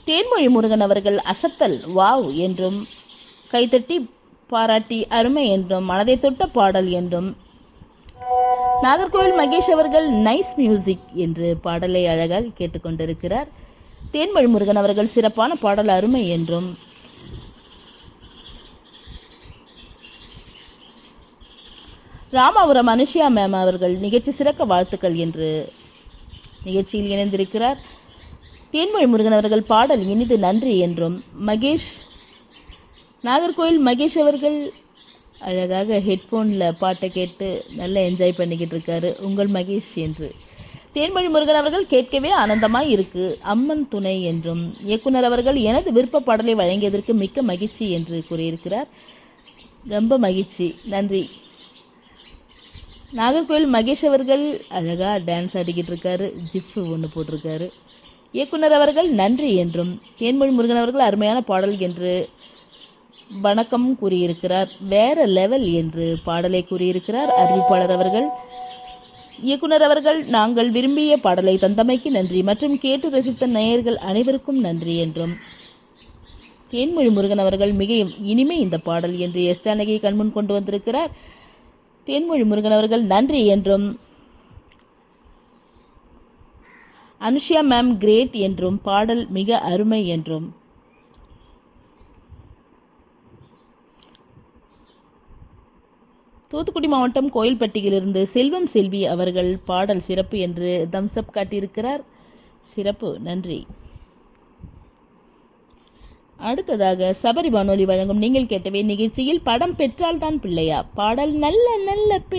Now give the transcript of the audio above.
தேன்மொழி முருகன் அவர்கள் அசத்தல் வாவ் என்றும் கைத்தட்டி பாராட்டி அருமை என்றும் மனதை தொட்ட பாடல் என்றும் நாகர்கோவில் மகேஷ் அவர்கள் நைஸ் மியூசிக் என்று பாடலை அழகாக கேட்டுக்கொண்டிருக்கிறார் தேன்மொழி முருகன் அவர்கள் சிறப்பான பாடல் அருமை என்றும் ராமாபுரம் அனுஷியா மேம் அவர்கள் நிகழ்ச்சி சிறக்க வாழ்த்துக்கள் என்று நிகழ்ச்சியில் இணைந்திருக்கிறார் தேன்மொழி முருகன் அவர்கள் பாடல் இனிது நன்றி என்றும் மகேஷ் நாகர்கோவில் மகேஷ் அவர்கள் அழகாக ஹெட்ஃபோனில் பாட்டை கேட்டு நல்லா என்ஜாய் பண்ணிக்கிட்டு இருக்காரு உங்கள் மகேஷ் என்று தேன்மொழி முருகன் அவர்கள் கேட்கவே ஆனந்தமாய் இருக்கு அம்மன் துணை என்றும் இயக்குனர் அவர்கள் எனது விருப்ப பாடலை வழங்கியதற்கு மிக்க மகிழ்ச்சி என்று கூறியிருக்கிறார் ரொம்ப மகிழ்ச்சி நன்றி நாகர்கோவில் மகேஷ் அவர்கள் அழகாக டான்ஸ் ஆடிக்கிட்டு இருக்காரு ஜிஃப் ஒன்று போட்டிருக்காரு இயக்குனர் அவர்கள் நன்றி என்றும் தேன்மொழி முருகன் அவர்கள் அருமையான பாடல் என்று வணக்கம் கூறியிருக்கிறார் வேற லெவல் என்று பாடலை கூறியிருக்கிறார் அறிவிப்பாளர் அவர்கள் இயக்குனர் அவர்கள் நாங்கள் விரும்பிய பாடலை தந்தமைக்கு நன்றி மற்றும் கேட்டு ரசித்த நேயர்கள் அனைவருக்கும் நன்றி என்றும் தேன்மொழி முருகன் அவர்கள் மிக இனிமை இந்த பாடல் என்று எஸ் ஜானகியை கண்முன் கொண்டு வந்திருக்கிறார் தேன்மொழி முருகன் அவர்கள் நன்றி என்றும் அனுஷியா மேம் கிரேட் என்றும் பாடல் மிக அருமை என்றும் தூத்துக்குடி மாவட்டம் கோயில்பட்டியிலிருந்து செல்வம் செல்வி அவர்கள் பாடல் சிறப்பு என்று தம்ஸ்அப் காட்டியிருக்கிறார் சிறப்பு நன்றி அடுத்ததாக சபரி வானொலி வழங்கும் நீங்கள் கேட்டவே நிகழ்ச்சியில் படம் பெற்றால்தான் பிள்ளையா பாடல் நல்ல நல்ல பிள்ளை